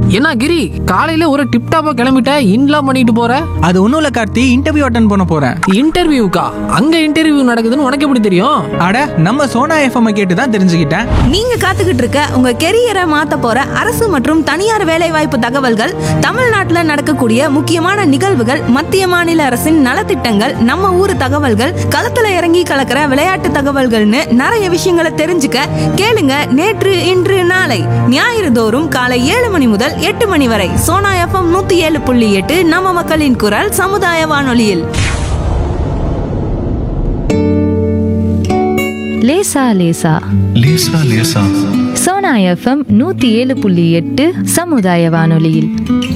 என்ன கிரி காலையில ஒரு டிப் டாப்பா கிளம்பிட்ட இன்லாம் பண்ணிட்டு போற அது ஒன்றும் இல்லை கார்த்தி இன்டர்வியூ அட்டன் பண்ண போகிறேன் இன்டர்வியூக்கா அங்க இன்டர்வியூ நடக்குதுன்னு உனக்கு எப்படி தெரியும் அட நம்ம சோனா எஃப்எம் கேட்டு தான் தெரிஞ்சுக்கிட்டேன் நீங்க காத்துக்கிட்டு இருக்க உங்க கெரியரை மாத்த போற அரசு மற்றும் தனியார் வேலைவாய்ப்பு தகவல்கள் தமிழ்நாட்டுல நடக்கக்கூடிய முக்கியமான நிகழ்வுகள் மத்திய மாநில அரசின் நலத்திட்டங்கள் நம்ம ஊர் தகவல்கள் களத்துல இறங்கி கலக்கிற விளையாட்டு தகவல்கள்னு நிறைய விஷயங்களை தெரிஞ்சுக்க கேளுங்க நேற்று இன்று நாளை ஞாயிறு தோறும் காலை ஏழு மணி முதல் எட்டு மணி வரை சோனா எஃப்எம் நூத்தி ஏழு புள்ளி எட்டு நம்ம மக்களின் குரல் சமுதாய வானொலியில் லேசா லேசா லேசா லேசா சோனா எஃப்எம் நூத்தி ஏழு புள்ளி எட்டு சமுதாய வானொலியில்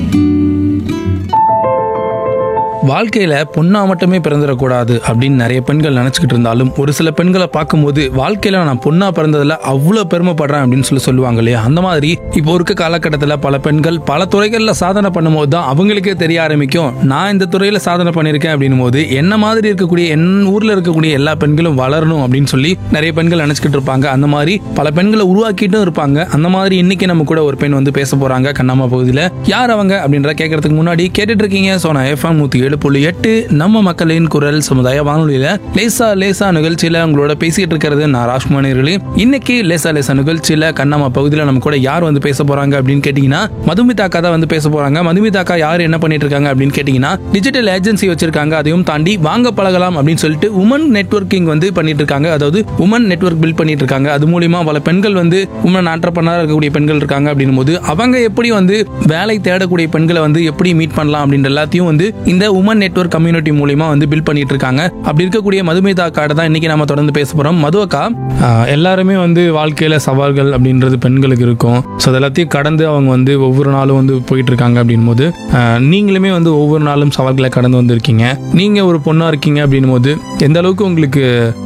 வாழ்க்கையில பொண்ணா மட்டுமே பிறந்துடக்கூடாது அப்படின்னு நிறைய பெண்கள் நினைச்சுக்கிட்டு இருந்தாலும் ஒரு சில பெண்களை பார்க்கும்போது வாழ்க்கையில நான் பொண்ணா பிறந்ததுல அவ்வளவு பெருமைப்படுறேன் அப்படின்னு சொல்லி சொல்லுவாங்க இல்லையா அந்த மாதிரி இப்போ இருக்க காலகட்டத்தில் பல பெண்கள் பல துறைகளில் சாதனை பண்ணும்போது தான் அவங்களுக்கே தெரிய ஆரம்பிக்கும் நான் இந்த துறையில சாதனை பண்ணியிருக்கேன் அப்படின்னும் போது என்ன மாதிரி இருக்கக்கூடிய என் ஊர்ல இருக்கக்கூடிய எல்லா பெண்களும் வளரணும் அப்படின்னு சொல்லி நிறைய பெண்கள் நினைச்சுக்கிட்டு இருப்பாங்க அந்த மாதிரி பல பெண்களை உருவாக்கிட்டும் இருப்பாங்க அந்த மாதிரி இன்னைக்கு நம்ம கூட ஒரு பெண் வந்து பேச போறாங்க கண்ணம்மா பகுதியில் யார் அவங்க அப்படின்றத கேட்கறதுக்கு முன்னாடி கேட்டுட்டு இருக்கீங்க சோனா எஃப்எம் நூத்தி ஏழு புள்ளி எட்டு நம்ம மக்களின் குரல் சமுதாய வானொலியில லேசா லேசா நிகழ்ச்சியில உங்களோட பேசிட்டு இருக்கிறது நான் ராஜ்குமாரிகளே இன்னைக்கு லேசா லேசா நிகழ்ச்சியில கண்ணம்மா பகுதியில் நம்ம கூட யார் வந்து பேச போறாங்க அப்படின்னு கேட்டீங்கன்னா மதுமிதா அக்கா தான் வந்து பேச போறாங்க மதுமிதா அக்கா யார் என்ன பண்ணிட்டு இருக்காங்க அப்படின்னு கேட்டீங்கன்னா டிஜிட்டல் ஏஜென்சி வச்சிருக்காங்க அதையும் தாண்டி வாங்க பழகலாம் அப்படின்னு சொல்லிட்டு உமன் நெட்வொர்க்கிங் வந்து பண்ணிட்டு இருக்காங்க அதாவது உமன் நெட்வொர்க் பில்ட் பண்ணிட்டு இருக்காங்க அது மூலியமா பல பெண்கள் வந்து உமன் ஆண்டர்பனரா இருக்கக்கூடிய பெண்கள் இருக்காங்க அப்படின்னும் போது அவங்க எப்படி வந்து வேலை தேடக்கூடிய பெண்களை வந்து எப்படி மீட் பண்ணலாம் அப்படின்ற எல்லாத்தையும் வந்து இந்த உமன் நெட்வொர்க் கம்யூனிட்டி மூலியமா வந்து பில்ட் பண்ணிட்டு இருக்காங்க அப்படி இருக்கக்கூடிய மதுமிதா அக்காட தான் இன்னைக்கு நம்ம தொடர்ந்து பேச போறோம் மது அக்கா ஆஹ், எல்லாருமே வந்து வாழ்க்கையில சவால்கள் அப்படின்றது பெண்களுக்கு இருக்கும் ஸோ அதெல்லாத்தையும் கடந்து அவங்க வந்து ஒவ்வொரு நாளும் வந்து போயிட்டு இருக்காங்க அப்படின் போது ஆஹ், நீங்களுமே வந்து ஒவ்வொரு நாளும் சவால்களை கடந்து வந்திருக்கீங்க நீங்க ஒரு பொண்ணா இருக்கீங்க அப்படின்னும் போது எந்த அளவுக்கு உங்களுக்கு